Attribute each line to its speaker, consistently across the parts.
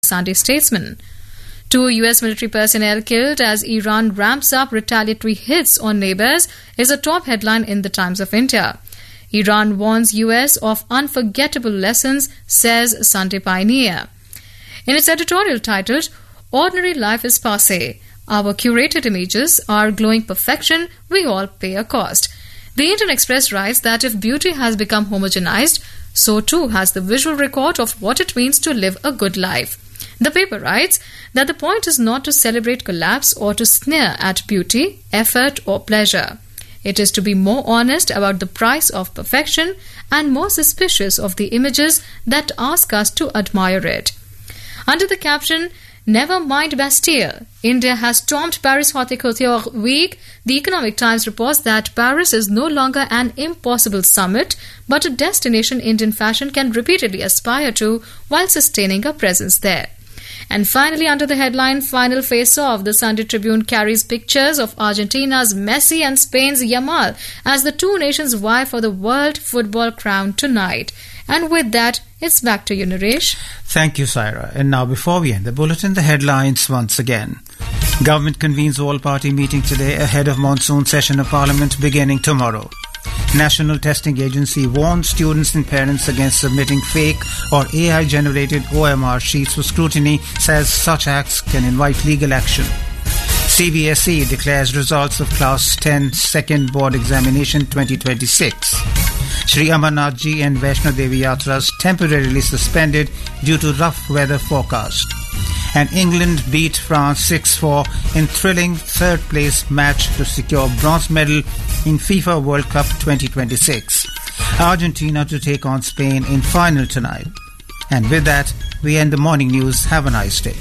Speaker 1: Sunday Statesman. Two U.S. military personnel killed as Iran ramps up retaliatory hits on neighbors is a top headline in the Times of India. Iran warns U.S. of unforgettable lessons, says Sunday Pioneer. In its editorial titled, Ordinary Life is Passe. Our curated images are glowing perfection, we all pay a cost. The Indian Express writes that if beauty has become homogenized, so too has the visual record of what it means to live a good life. The paper writes that the point is not to celebrate collapse or to sneer at beauty, effort, or pleasure. It is to be more honest about the price of perfection and more suspicious of the images that ask us to admire it. Under the caption, Never mind Bastille, India has stormed Paris Haute Couture Week. The Economic Times reports that Paris is no longer an impossible summit, but a destination Indian fashion can repeatedly aspire to while sustaining a presence there. And finally, under the headline Final Face Off, the Sunday Tribune carries pictures of Argentina's Messi and Spain's Yamal as the two nations vie for the World Football crown tonight. And with that, it's back to you, Naresh.
Speaker 2: Thank you, Syra. And now, before we end the bulletin, the headlines once again. Government convenes all party meeting today ahead of monsoon session of Parliament beginning tomorrow. National Testing Agency warns students and parents against submitting fake or AI generated OMR sheets for scrutiny, says such acts can invite legal action. CBSE declares results of Class 10 Second Board Examination 2026. Sri Amarnath Ji and Vaishno Devi Yatras temporarily suspended due to rough weather forecast. And England beat France 6-4 in thrilling third place match to secure bronze medal in FIFA World Cup 2026. Argentina to take on Spain in final tonight. And with that, we end the morning news. Have a nice day.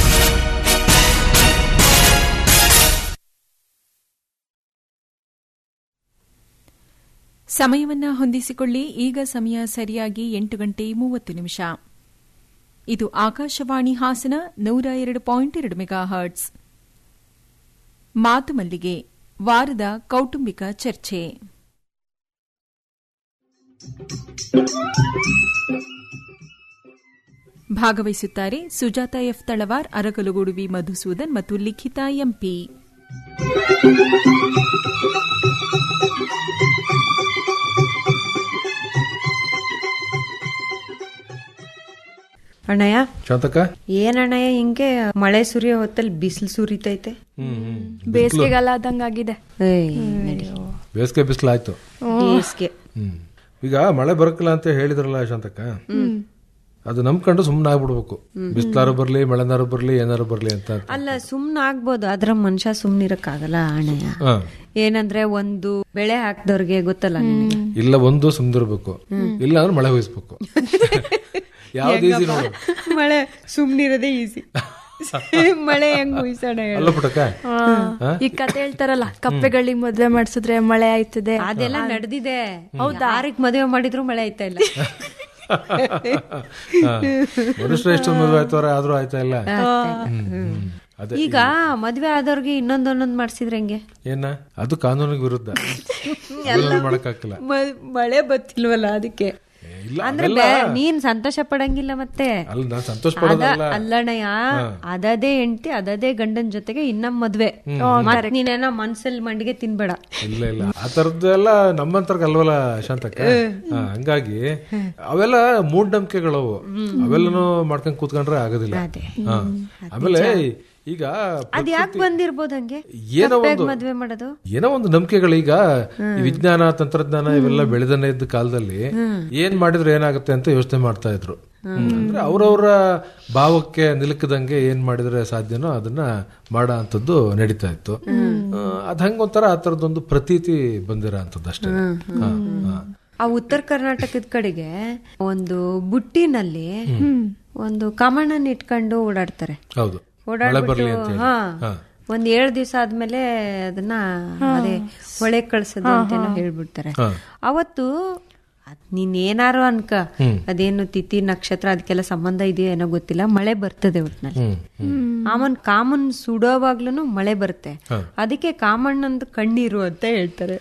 Speaker 3: ಸಮಯವನ್ನ ಹೊಂದಿಸಿಕೊಳ್ಳಿ ಈಗ ಸಮಯ ಸರಿಯಾಗಿ ಎಂಟು ಗಂಟೆ ಮೂವತ್ತು ನಿಮಿಷ ಇದು ಆಕಾಶವಾಣಿ ಹಾಸನ ನೂರ ಎರಡು ಪಾಯಿಂಟ್ ಎರಡು ಮೆಗಾ ಹರ್ಟ್ಸ್ ಮಾತು ಮಲ್ಲಿಗೆ ವಾರದ ಕೌಟುಂಬಿಕ ಚರ್ಚೆ ಭಾಗವಹಿಸುತ್ತಾರೆ ಸುಜಾತ ಎಫ್ ತಳವಾರ್ ಅರಕಲಗೂಡು ವಿ ಮಧುಸೂದನ್ ಮತ್ತು ಲಿಖಿತಾ ಎಂಪಿ
Speaker 4: ಅಣ್ಣಯ್ಯ
Speaker 5: ಶಾಂತಕ
Speaker 4: ಏನಣ್ಣಯ್ಯ ಹಿಂಗೆ ಮಳೆ ಸುರಿಯೋ ಹೊತ್ತಲ್ಲಿ ಬಿಸಿಲು ಸುರಿತೈತೆ
Speaker 6: ಬೇಸಿಗೆಗಾಲ ಆದಂಗಾಗಿದೆ
Speaker 4: ಏಯ್, ನಡಿ.
Speaker 5: ಬೇಸಿಗೆ ಬಿಸಿಲಾಯ್ತು
Speaker 4: ಬೇಸ್ಗೆ
Speaker 5: ಹ್ಮ್ ಈಗ ಮಳೆ ಬರಕಿಲ್ಲ ಅಂತ ಹೇಳಿದ್ರಲ್ಲ ಶಾಂತಕ ಅದು ನಂಬ್ಕೊಂಡು ಸುಮ್ಮನೆ ಆಗ್ಬಿಡ್ಬೇಕು ಬಿಸ್ಲಾರು ಬರ್ಲಿ ಮಳೆನಾರು ಬರ್ಲಿ ಏನಾರು ಬರ್ಲಿ ಅಂತ
Speaker 4: ಅಲ್ಲ ಸುಮ್ನ ಆಗ್ಬೋದು ಅದ್ರ ಮನುಷ್ಯ ಸುಮ್ನಿರಕ್ಕಾಗಲ್ಲ ಅಣ್ಣಯ್ಯ
Speaker 5: ಹ.
Speaker 4: ಏನಂದ್ರೆ ಒಂದು ಬೆಳೆ ಹಾಕ್ದವ್ರಿಗೆ ಗೊತ್ತಲ್ಲ ನಿನಗೆ
Speaker 5: ಇಲ್ಲ ಒಂದು ಸುಮ್ದಿರ್ಬೇಕು ಇಲ್ಲ ಅಂದ್ರೆ ಮಳೆ ಹೋಗಿಸ್ಬೇಕು ಯಾವ್ದು ಈಸಿ ನೋಡು
Speaker 4: ಮಳೆ ಸುಮ್ನಿರೋದೇ ಈಸಿ ಮಳೆ ಹೆಂಗ್ ಉಯ್ಸೋಣ ಹೇಳು?
Speaker 5: ಅಲ್ಲ ಪುಟಕ
Speaker 6: ಈ ಕತೆ ಹೇಳ್ತಾರಲ್ಲ ಕಪ್ಪೆಗಳಿಗೆ ಮದ್ವೆ ಮಾಡ್ಸಿದ್ರೆ ಮಳೆ ಆಯ್ತದೆ
Speaker 4: ಅದೆಲ್ಲ ನಡೆದಿದೆ ಹೌದಾ ಆರಕ್ಕೆ ಮದುವೆ ಮಾಡಿದ್ರು ಮಳೆ ಆಯ್ತಾ ಇಲ್ಲ
Speaker 5: ಮನುಷ್ಯರು ಎಷ್ಟೊಂದು ಮದುವೆ ಆಯ್ತವ್ರೆ ಆದ್ರೂ ಆಯ್ತಾ ಇಲ್ಲ ಹ್ಮ್, ಹ್ಮ್. ಅದೇ
Speaker 4: ಈಗ ಮದ್ವೆ ಆದವ್ರಿಗೆ ಇನ್ನೊಂದೊಂದೊಂದ್ ಮಾಡ್ಸಿದ್ರೆ ಹೆಂಗೆ
Speaker 5: ಏನ ಅದು ಕಾನೂನಿಗೆ ವಿರುದ್ಧ ಅದನ್ನ ಮಾಡಕ್ಕಾಗಲ್ಲ
Speaker 4: ಮಳೆ ಬತ್ತಿಲ್ವಲ್ಲ ಅದಕ್ಕೆ
Speaker 5: ಏ, ಇಲ್ಲ
Speaker 4: ಅಂದ್ರೆ
Speaker 5: ಅವೆಲ್ಲ
Speaker 4: ಬೇ- ನೀನ್ ಸಂತೋಷ ಪಡಂಗಿಲ್ಲ ಮತ್ತೆ
Speaker 5: ಅಲ್ಲ ನಾನ್ ಸಂತೋಷ
Speaker 4: ಅದ
Speaker 5: ಪಡೋದಲ್ಲ
Speaker 4: ಅಲ್ಲಣ್ಣಯ್ಯ ಅದದೇ ಹೆಂಡತಿ ಅದದೇ ಗಂಡನ್ ಜೊತೆಗೆ ಇನ್ನೊಂದ್ ಮದ್ವೆ ಮತ್ ನೀನೇನೋ ಮನ್ಸಲ್ಲಿ ಮಂಡಿಗೆ ತಿನ್ಬೇಡ
Speaker 5: ಇಲ್ಲ ಇಲ್ಲ ಆ ತರದ್ದೆಲ್ಲ ನಮ್ಮಂತರ್ಗ ಅಲ್ವಲ್ಲ ಶಾಂತಕ್ಕ ಹಾ, ಹಂಗಾಗಿ ಅವೆಲ್ಲ ಮೂಢನಂಬಿಕೆಗಳವು ಅವೆಲ್ಲನೂ ಮಾಡ್ಕೊಂಡ್ ಕೂತ್ಕೊಂಡ್ರೆ ಆಗೋದಿಲ್ಲ ಹಾ. ಆಮೇಲೆ ಈಗ
Speaker 4: ಅದ್ ಯಾಕೆ ಬಂದಿರ್ಬೋದು ಹಂಗೆ
Speaker 5: ಏನೋ
Speaker 4: ಕಪ್ಪೆಗ್
Speaker 5: ಒಂದು
Speaker 4: ಮದ್ವೆ ಮಾಡೋದು
Speaker 5: ಏನೋ ಒಂದು ನಂಬಿಕೆಗಳೀಗ ಈ ವಿಜ್ಞಾನ ತಂತ್ರಜ್ಞಾನ ಇವೆಲ್ಲ ಬೆಳೆದನೇ ಇದ್ದ ಕಾಲದಲ್ಲಿ ಏನ್ ಮಾಡಿದ್ರೆ ಏನಾಗುತ್ತೆ ಅಂತ ಯೋಚನೆ ಮಾಡ್ತಾ ಇದ್ರು ಅಂದ್ರೆ ಅವ್ರವ್ರ ಭಾವಕ್ಕೆ ನಿಲುಕದಂಗೆ ಏನ್ ಮಾಡಿದ್ರೆ ಸಾಧ್ಯನೋ ಅದನ್ನ ಮಾಡೋ ಅಂತದ್ದು ನಡೀತಾ ಇತ್ತು ಆ, ಅದ್ ಹಂಗೊಂಥರ ಆ ತರದೊಂದು ಪ್ರತೀತಿ ಬಂದಿರೋ ಅಂತದ್ದು ಅಷ್ಟೇ ಹಾ, ಹಾ.
Speaker 4: ಆ ಉತ್ತರ ಕರ್ನಾಟಕದ ಕಡೆಗೆ ಒಂದು ಬುಟ್ಟಿನಲ್ಲಿ ಒಂದು ಕಮಣನ್ ಇಟ್ಕೊಂಡು ಓಡಾಡ್ತಾರೆ
Speaker 5: ಹೌದು ಮಳೆ ಬರ್ಲಿ ಅಂತ
Speaker 4: ಓಡಾಡ್ಬಿಟ್ಟು
Speaker 5: ಹೇಳಿ.
Speaker 4: ಹಾ
Speaker 5: ಹಾ.
Speaker 4: ಒಂದ್ ಏಳ್ ದಿವಸ ಆದ್ಮೇಲೆ ಅದನ್ನ ಅದೇ ಹೊಳೆ ಕಳ್ಸೋದು ಅಂತೇನೋ ಹೇಳ್ಬಿಡ್ತಾರೆ
Speaker 5: ಹಾ.
Speaker 4: ಅವತ್ತು ಅದ್ ನೀನ್ ಏನಾರು ಅನ್ಕ ಅದೇನು ತಿಥಿ ನಕ್ಷತ್ರ ಅದಕ್ಕೆಲ್ಲ ಸಂಬಂಧ ಇದೆಯೋ ಏನೋ ಗೊತ್ತಿಲ್ಲ ಮಳೆ ಬರ್ತದೆ ಒಟ್ನಲ್ಲಿ ಆಮನ್ ಕಾಮನ್ ಸುಡೋವಾಗ್ಲೂ ಮಳೆ ಬರುತ್ತೆ ಅದಕ್ಕೆ ಕಾಮಣ್ಣಂದು ಕಣ್ಣೀರು ಅಂತ ಹೇಳ್ತಾರೆ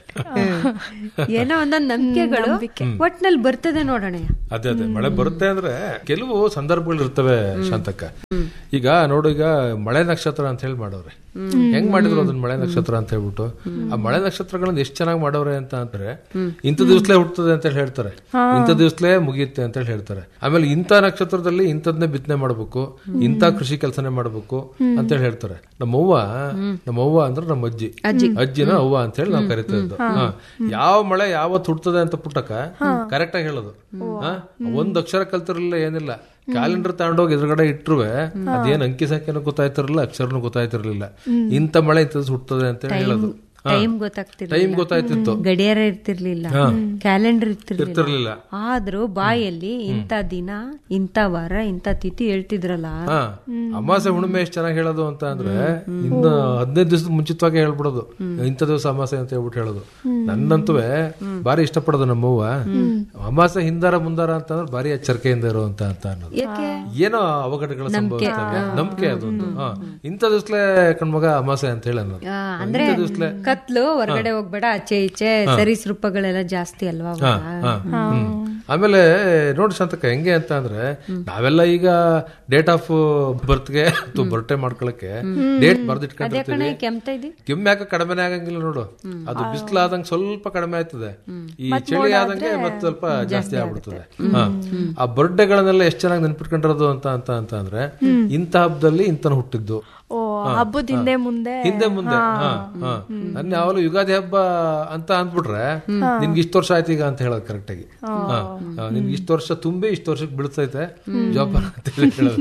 Speaker 4: ಏನೋ ಒಂದೊಂದ್ ನಂಬಿಕೆಗಳು ಒಟ್ನಲ್ಲಿ ಬರ್ತದೆ ನೋಡೋಣ
Speaker 5: ಅದೇ ಅದೇ ಮಳೆ ಬರುತ್ತೆ ಅಂದ್ರೆ ಕೆಲವು ಸಂದರ್ಭಗಳು ಇರ್ತವೆ ಶಾಂತಕ್ಕ ಈಗ ನೋಡು ಈಗ ಮಳೆ ನಕ್ಷತ್ರ ಅಂತ ಹೇಳಿ ಮಾಡವ್ರೆ ಹೆಂಗ್ ಮಾಡಿದ್ರು ಅದನ್ನ ಮಳೆ ನಕ್ಷತ್ರ ಅಂತ ಹೇಳ್ಬಿಟ್ಟು ಆ ಮಳೆ ನಕ್ಷತ್ರಗಳನ್ನ ಎಷ್ಟ್ ಚೆನ್ನಾಗಿ ಮಾಡವ್ರೆ ಅಂತ ಅಂದ್ರೆ ಇಂಥ ದಿವ್ಸಲೇ ಹುಟ್ಟುತ್ತದೆ ಅಂತ ಹೇಳಿ ಹೇಳ್ತಾರೆ ಇಂಥ ದಿವ್ಸಲೇ ಮುಗಿಯುತ್ತೆ ಅಂತ ಹೇಳಿ ಹೇಳ್ತಾರೆ ಆಮೇಲೆ ಇಂಥ ನಕ್ಷತ್ರದಲ್ಲಿ ಇಂಥದ್ನೇ ಬಿತ್ತನೆ ಮಾಡ್ಬೇಕು ಇಂಥ ಕೃಷಿ ಕೆಲಸನೇ ಮಾಡ್ಬೇಕು ಅಂತ ಹೇಳಿ ಹೇಳ್ತಾರೆ ನಮ್ಮವ್ವ ನಮ್ಮವ್ವ ಅಂದ್ರೆ ನಮ್ಮ ಅಜ್ಜಿ ಅಜ್ಜಿನ ಅವ್ವ ಅಂತ ಹೇಳಿ ನಾವು ಕರಿತಾ ಇದ್ದು ಹಾ. ಯಾವ ಮಳೆ ಯಾವತ್ತು ಹುಟ್ಟುತ್ತದೆ ಅಂತ ಪುಟ್ಟಕ ಕರೆಕ್ಟ್ ಆಗಿ ಹೇಳೋದು ಹಾ? ಒಂದ್ ಅಕ್ಷರ ಕಲ್ತಿರಲಿಲ್ಲ ಏನಿಲ್ಲ ಕ್ಯಾಲೆಂಡರ್ ತಗೊಂಡೋಗಿ ಎದುರುಗಡೆ ಇಟ್ರುವೆ ಅದೇನ್ ಅಂಕಿ ಸಂಖ್ಯೆನೂ ಗೊತ್ತಾಯ್ತಿರಲಿಲ್ಲ ಅಕ್ಷರನೂ ಗೊತ್ತಾಯ್ತಿರ್ಲಿಲ್ಲ ಇಂಥ ಮಳೆ ಇಂಥದ್ದು ಹುಟ್ಟುತ್ತದೆ ಅಂತ ಹೇಳಿ ಹೇಳೋದು
Speaker 4: ಟೈಮ್ ಗೊತ್ತಾಗ್ತಿರ್ಲಿಲ್ಲ
Speaker 5: ಟೈಮ್ ಗೊತ್ತಾಯ್ತಿತ್ತು
Speaker 4: ಗಡಿಯಾರ ಇರ್ತಿರ್ಲಿಲ್ಲ ಕ್ಯಾಲೆಂಡರ್ ಇರ್ತಿರ್ಲಿಲ್ಲ
Speaker 5: ಇರ್ತಿರ್ಲಿಲ್ಲ
Speaker 4: ಆದ್ರೂ ಬಾಯಲ್ಲಿ ಇಂಥ ದಿನ ಇಂಥ ವಾರ ಇಂಥ ತಿಥಿ ಹೇಳ್ತಿದ್ರಲ್ಲ
Speaker 5: ಹಾ ಅಮಾಸೆ ಹುಣ್ಣಿಮೆ ಎಷ್ಟು ಚೆನ್ನಾಗಿ ಹೇಳೋದು ಅಂತ ಅಂದ್ರೆ ಇನ್ನು ಹದಿನೈದು ದಿವಸದ ಮುಂಚಿತವಾಗಿ ಹೇಳ್ಬಿಡೋದು ಇಂಥ ದಿವಸ ಅಮಾಸೆ ಅಂತ ಹೇಳ್ಬಿಟ್ಟು ಹೇಳೋದು ನನ್ನಂತೂ ಬಾರಿ ಇಷ್ಟಪಡೋದು ನಮ್ಮವ್ವ ಅಮಾಸೆ ಹಿಂದಾರ ಮುಂದಾರ ಅಂತಂದ್ರೆ ಬಾರಿ ಎಚ್ಚರಿಕೆಯಿಂದ ಇರುವಂತ ಅಂತ ಅನ್ನೋದು ಏನೋ ಅವಘಡಗಳ ಸಂಭವಿಸ್ತವೆ ನಂಬಿಕೆ ಅದೊಂದು ಹಾ ಇಂಥ ದಿವ್ಸಲೇ ಕಣ್ಮಗ ಅಮಾಸೆ ಅಂತ ಹೇಳಿ ಅನ್ನೋದು
Speaker 4: ಆ, ಅಂದ್ರೆ ಕತ್ಲು ಹೊರಗಡೆ ಹೋಗ್ಬೇಡ ಆಚೆ ಈಚೆ ಸರೀಸೃಪಗಳೆಲ್ಲ ಜಾಸ್ತಿ ಅಲ್ವಾ ಅವಾಗ?
Speaker 5: ಹಾ, ಹ್ಮ್. ಆಮೇಲೆ ನೋಡಿ ಶಾಂತಕ ಹೆಂಗೆ ಅಂತ ಅಂದ್ರೆ ನಾವೆಲ್ಲ ಈಗ ಡೇಟ್ ಆಫ್ ಬರ್ತ್ಗೆ ಅಥವಾ ಬರ್ಡೇ ಮಾಡ್ಕೊಳಕ್ಕೆ ಡೇಟ್ ಬರ್ದಿಟ್ಕೊಂಡಿರ್ತೀವಿ
Speaker 4: ಕೆಮ್ತಾ ಇದ್ದಿ
Speaker 5: ಕೆಮ್ಮೆ ಯಾಕೆ ಕಡಿಮೆನೇ ಆಗಂಗಿಲ್ಲ ನೋಡು ಅದು ಬಿಸಿಲಾದಂಗೆ ಸ್ವಲ್ಪ ಕಡಿಮೆ ಆಯ್ತದೆ ಈ ಚಳಿ ಆದಂಗೆ ಮತ್ತೆ ಸ್ವಲ್ಪ ಜಾಸ್ತಿ ಆಗ್ಬಿಡ್ತದೆ ಹಾ. ಆ ಬರ್ಡೇಗಳನ್ನೆಲ್ಲ ಎಷ್ಟು ಚೆನ್ನಾಗಿ ನೆನ್ಪಿಟ್ಕೊಂಡಿರೋದು ಅಂತ ಅಂತ ಅಂತ ಅಂದ್ರೆ ಇಂಥ ಹಬ್ಬದಲ್ಲಿ ಇಂತನ ಹುಟ್ಟಿದ್ದು
Speaker 6: ಓ ಹಬ್ಬದ ಹಿಂದೆ ಮುಂದೆ
Speaker 5: ಹಿಂದೆ ಮುಂದೆ ಹಾ, ಹಾ. ನನ್ನ ಯಾವಾಗಲೂ ಯುಗಾದಿ ಹಬ್ಬ ಅಂತ ಅಂದ್ಬಿಟ್ರೆ ನಿನ್ಗೆ ಇಷ್ಟು ವರ್ಷ ಆಯ್ತು ಈಗ ಅಂತ ಹೇಳೋದು ಕರೆಕ್ಟ್ ಆಗಿ ಹಾ. ಹಾ, ನಿನ್ಗೆ ಇಷ್ಟು ವರ್ಷ ತುಂಬಿ ಇಷ್ಟು ವರ್ಷಕ್ಕೆ ಬೀಳ್ತೈತೆ ಜೋಪಾನ ಅಂತ ಹೇಳಿ ಹೇಳೋದು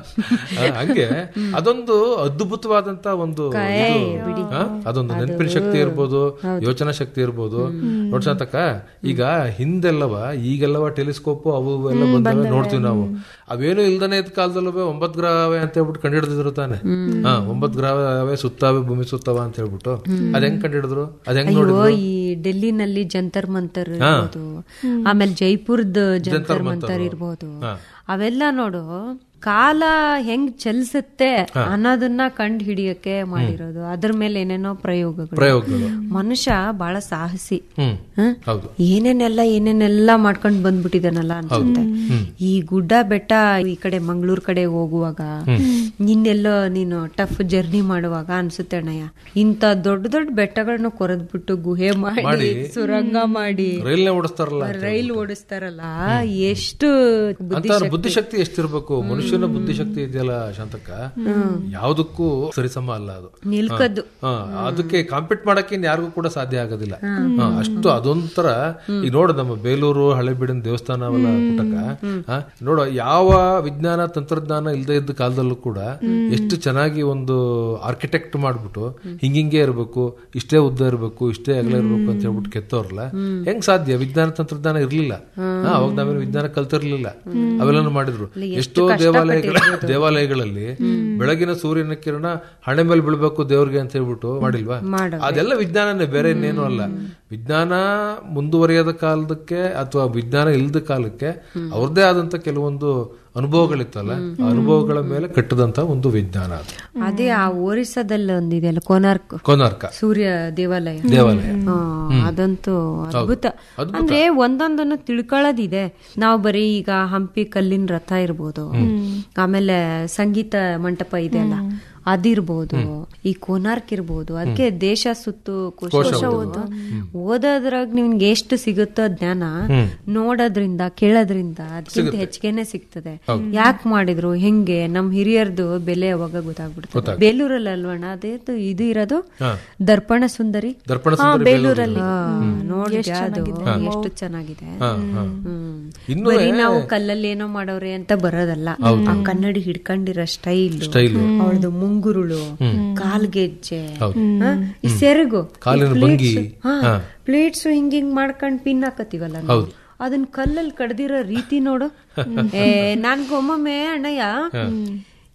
Speaker 5: ಹಾ, ಹಂಗೆ ಅದೊಂದು ಅದ್ಭುತವಾದಂತ ಒಂದು ಇದು. ಹಾ? ಅದೊಂದು ನೆನಪಿನ ಶಕ್ತಿ ಇರ್ಬೋದು ಯೋಚನಾ ಶಕ್ತಿ ಇರ್ಬೋದು ನೋಡ್ಸತಕ್ಕ ಈಗ ಹಿಂದೆಲ್ಲವ ಈಗೆಲ್ಲವ ಟೆಲಿಸ್ಕೋಪ್ ಅವು ಇವು ಎಲ್ಲ ಬಂದವೆ ನೋಡ್ತೀವಿ ನಾವು ಅವೇನು ಇಲ್ದನೆ ಇದ್ದ ಕಾಲದಲ್ಲೂ ಒಂಬತ್ ಗ್ರಹವೇ ಅಂತ ಹೇಳ್ಬಿಟ್ಟು ಕಂಡಿಡಿದ್ರು ತಾನೆ ಹಾ ಒಂಬತ್ ಗ್ರಹವೇ ಸುತ್ತಾವೆ ಭೂಮಿ ಸುತ್ತವ ಅಂತ ಹೇಳ್ಬಿಟ್ಟು ಅದ್ ಹೆಂಗ್ ಕಂಡಿಡಿದ್ರು ಅದ್ ಹೆಂಗ್
Speaker 4: ಅಯ್ಯೋ
Speaker 5: ನೋಡಿದ್ರು
Speaker 4: ಈ ಡೆಲ್ಲಿನಲ್ಲಿ ಜಂತರ್ ಮಂತರ್ ಇರ್ಬೋದು ಆಮೇಲೆ ಜೈಪುರದ ಜಂತರ್ ಮಂತರ್ ಇರ್ಬೋದು ಅವೆಲ್ಲ ನೋಡು ಕಾಲ ಹೆಂಗ್ ಚಲಿಸುತ್ತೆ ಅನ್ನೋದನ್ನ ಕಂಡು ಹಿಡಿಯಕ್ಕೆ ಮಾಡಿರೋದು ಅದ್ರ ಮೇಲೆ ಏನೇನೋ ಪ್ರಯೋಗಗಳು
Speaker 5: ಪ್ರಯೋಗಗಳು
Speaker 4: ಮನುಷ್ಯ ಬಹಳ ಸಾಹಸಿ
Speaker 5: ಹ್ಮ್
Speaker 4: ಹ?
Speaker 5: ಹೌದು
Speaker 4: ಏನೇನೆಲ್ಲ ಏನೇನೆಲ್ಲ ಮಾಡ್ಕೊಂಡ್ ಬಂದ್ಬಿಟ್ಟಿದಾನಲ್ಲ ಅನ್ಸುತ್ತೆ ಈ ಗುಡ್ಡ ಬೆಟ್ಟ ಈ ಕಡೆ ಮಂಗಳೂರ್ ಕಡೆ ಹೋಗುವಾಗ ನಿನ್ನೆಲ್ಲೋ ನೀನು ಟಫ್ ಜರ್ನಿ ಮಾಡುವಾಗ ಅನ್ಸುತ್ತೆ ಅಣ್ಣಯ್ಯ ಇಂತ ದೊಡ್ಡ ದೊಡ್ಡ ಬೆಟ್ಟಗಳನ್ನ ಕೊರೆದ್ಬಿಟ್ಟು ಗುಹೆ ಮಾಡಿ ಸುರಂಗ ಮಾಡಿ
Speaker 5: ರೈಲ್ನೇ ಓಡಿಸ್ತಾರಲ್ಲ
Speaker 4: ರೈಲ್ ಓಡಿಸ್ತಾರಲ್ಲ ಎಷ್ಟು ಬುದ್ಧಿ
Speaker 5: ಅಂತ ಬುದ್ಧಿಶಕ್ತಿ ಎಷ್ಟಿರ್ಬೇಕು ಮನುಷ್ಯನ ಬುದ್ಧಿಶಕ್ತಿ ಇದೆಯಲ್ಲ ಶಾಂತಕ್ಕ ಯಾವ್ದಕ್ಕೂ ಸರಿಸಮ ಅಲ್ಲ ಅದು
Speaker 4: ನಿಲ್ಕದ್ದು
Speaker 5: ಹಾ, ಅದಕ್ಕೆ ಕಾಂಪೀಟ್ ಮಾಡಕ್ಕೆ ಇನ್ ಯಾರಿಗೂ ಕೂಡ ಸಾಧ್ಯ ಆಗೋದಿಲ್ಲ ಹಾ, ಅಷ್ಟು ಅದೊಂಥರ ಈಗ ನೋಡು ನಮ್ಮ ಬೇಲೂರು ಹಳೆಬೀಡಿನ ದೇವಸ್ಥಾನ ಅವೆಲ್ಲ ಪುಟ್ಟಕ್ಕ ಹಾ, ನೋಡು ಯಾವ ವಿಜ್ಞಾನ ತಂತ್ರಜ್ಞಾನ ಇಲ್ಲದೆ ಇದ್ದ ಕಾಲದಲ್ಲೂ ಕೂಡ ಎಷ್ಟು ಚೆನ್ನಾಗಿ ಒಂದು ಆರ್ಕಿಟೆಕ್ಟ್ ಮಾಡ್ಬಿಟ್ಟು ಹಿಂಗಿಂಗೆ ಇರಬೇಕು ಇಷ್ಟೇ ಉದ್ದ ಇರಬೇಕು ಇಷ್ಟೇ ಅಗಲ ಇರಬೇಕು ಅಂತ ಹೇಳ್ಬಿಟ್ಟು ಕೆತ್ತವ್ರಲ್ಲ ಹೆಂಗ್ ಸಾಧ್ಯ ವಿಜ್ಞಾನ ತಂತ್ರಜ್ಞಾನ ಇರ್ಲಿಲ್ಲ ಹಾ, ಅವಾಗ ನಾವೇನು ವಿಜ್ಞಾನ ಕಲ್ತಿರ್ಲಿಲ್ಲ ಅವೆಲ್ಲನೂ ಮಾಡಿದ್ರು ಎಷ್ಟೋ ದೇವಾಲಯಗಳ ದೇವಾಲಯಗಳಲ್ಲಿ ಬೆಳಗಿನ ಸೂರ್ಯನ ಕಿರಣ ಹಣೆ ಮೇಲೆ ಬೀಳ್ಬೇಕು ದೇವ್ರಿಗೆ ಅಂತ ಹೇಳ್ಬಿಟ್ಟು ಮಾಡಿಲ್ವಾ ಅದೆಲ್ಲ ವಿಜ್ಞಾನನೇ ಬೇರೆ ಇನ್ನೇನು ಅಲ್ಲ ವಿಜ್ಞಾನ ಮುಂದುವರಿಯದ ಕಾಲದಕ್ಕೆ ಅಥವಾ ವಿಜ್ಞಾನ ಇಲ್ಲದ ಕಾಲಕ್ಕೆ ಅವ್ರದೇ ಆದಂತ ಕೆಲವೊಂದು ಅನುಭವಗಳಿತ್ತಲ್ಲ ಆ ಅನುಭವಗಳ ಮೇಲೆ ಕಟ್ಟದಂತ ಒಂದು ವಿಜ್ಞಾನ ಅದು
Speaker 4: ಅದೇ ಆ ಒರಿಸ್ಸಾದಲ್ಲಿ ಒಂದಿದೆಯಲ್ಲ ಕೋನಾರ್ಕ್
Speaker 5: ಕೊನಾರ್ಕ
Speaker 4: ಸೂರ್ಯ ದೇವಾಲಯ
Speaker 5: ದೇವಾಲಯ
Speaker 4: ಹಾ, ಅದಂತೂ ಅದ್ಭುತ ಅಂದ್ರೆ ಒಂದೊಂದನ್ನು ತಿಳ್ಕೊಳ್ಳೋದಿದೆ ನಾವು ಬರೀ ಈಗ ಹಂಪಿ ಕಲ್ಲಿನ ರಥ ಇರ್ಬೋದು ಆಮೇಲೆ ಸಂಗೀತ ಮಂಟಪ ಇದೆಯಲ್ಲ ಅದಿರ್ಬೋದು ಈ ಕೋನಾರ್ಕ್ ಇರ್ಬೋದು ಅದಕ್ಕೆ ದೇಶ ಸುತ್ತು ಕೋಶ ಓದು ಓದೋದ್ರಾಗ ನಿಮ್ಗೆ ಎಷ್ಟು ಸಿಗುತ್ತೋ ಜ್ಞಾನ ನೋಡೋದ್ರಿಂದ ಕೇಳೋದ್ರಿಂದ ಅದಕ್ಕಿಂತ ಹೆಚ್ಚಿಗೆನೆ ಸಿಗ್ತದೆ ಯಾಕೆ ಮಾಡಿದ್ರು ಹೆಂಗೆ ನಮ್ ಹಿರಿಯರ್ದು ಬೆಲೆ ಅವಾಗ ಗೊತ್ತಾಗ್ಬಿಡ್ತದೆ ಬೇಲೂರಲ್ಲಿ ಅಲ್ವಣ್ಣ ಅದೇ ಇದು ಇರೋದು ದರ್ಪಣ ಸುಂದರಿ
Speaker 5: ದರ್ಪಣ ಸುಂದರಿ
Speaker 6: ಬೇಲೂರಲ್ಲಿ
Speaker 4: ಹಾ, ನೋಡಿದ್ಯಾ ಅದು ಎಷ್ಟು ಚೆನ್ನಾಗಿದೆ
Speaker 5: ಹಾ, ಹಾ.
Speaker 4: ಹ್ಮ್.
Speaker 5: ಇನ್ನು
Speaker 4: ಬರೀ ನಾವು ಕಲ್ಲಲ್ಲಿ ಏನೋ ಮಾಡವ್ರೆ ಅಂತ ಬರೋದಲ್ಲ ಆ ಕನ್ನಡಿ ಹಿಡ್ಕೊಂಡಿರೋ ಸ್ಟೈಲ್
Speaker 5: ಸ್ಟೈಲು
Speaker 4: ಅವಳದು ಮುಂಗುರುಳು ಕಾಲ್ಗೆಜ್ಜೆ ಹಾ, ಈ ಸೆರಗು
Speaker 5: ಕಾಲಿನ ಭಂಗಿ
Speaker 4: ಪ್ಲೇಟ್ಸ್ ಹಿಂಗ್ ಹಿಂಗ್ ಮಾಡ್ಕೊಂಡ್ ಪಿನ್ ಹಾಕತಿವಲ್ಲ ನಾವು. ಅದನ್ನ ಕಲ್ಲಲ್ಲಿ ಕಡ್ದಿರೋ ರೀತಿ ನೋಡು ಏ ನನ್ಗೊಮ್ಮೊಮ್ಮೆ ಅಣ್ಣಯ್ಯ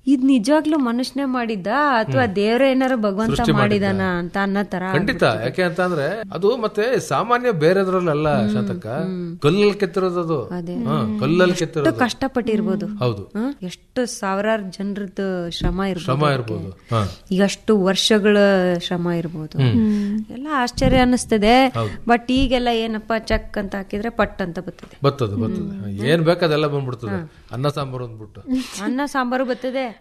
Speaker 4: ಇದ್ ನಿಜವಾಗ್ಲೂ ಮನುಷ್ಯನೇ ಮಾಡಿದ್ದ ಅಥವಾ ದೇವ್ರ ಏನಾರ ಭಗವಂತ ಮಾಡಿದಾನ ಅಂತ ಅನ್ನೋ ತರ
Speaker 5: ಖಂಡಿತ ಯಾಕೆ ಅಂತ ಅಂದ್ರೆ ಅದು ಮತ್ತೆ ಸಾಮಾನ್ಯ ಬೇರೆದ್ರಲ್ಲ ಶಾತಕ ಕಲ್ಲಲ್ಲಿ ಕೆತ್ತಿರೋದು ಅದು ಹಾ, ಕಲ್ಲಲ್ಲಿ ಕೆತ್ತಿರೋದು
Speaker 4: ಕಷ್ಟಪಟ್ಟಿರ್ಬೋದು
Speaker 5: ಹೌದು
Speaker 4: ಹ? ಎಷ್ಟು ಸಾವಿರಾರು ಜನರದ್ದು ಶ್ರಮ ಇರ್ಬೋದು
Speaker 5: ಶ್ರಮ ಇರ್ಬೋದು ಹಾ
Speaker 4: ಈಗ ಅಷ್ಟು ವರ್ಷಗಳ ಶ್ರಮ ಇರ್ಬೋದು ಎಲ್ಲ ಆಶ್ಚರ್ಯ ಅನಿಸ್ತದೆ ಬಟ್ ಈಗೆಲ್ಲ ಏನಪ್ಪಾ ಚಕ್ ಅಂತ ಹಾಕಿದ್ರೆ ಪಟ್ ಅಂತ ಬರ್ತದೆ
Speaker 5: ಬರ್ತದೆ ಬರ್ತದೆ ಏನ್ ಬೇಕದೆಲ್ಲ ಬಂದ್ಬಿಡ್ತದೆ ಅನ್ನ ಸಾಂಬಾರು ಅಂದ್ಬಿಟ್ಟು
Speaker 4: ಅನ್ನ ಸಾಂಬಾರು ಬರ್ತದೆ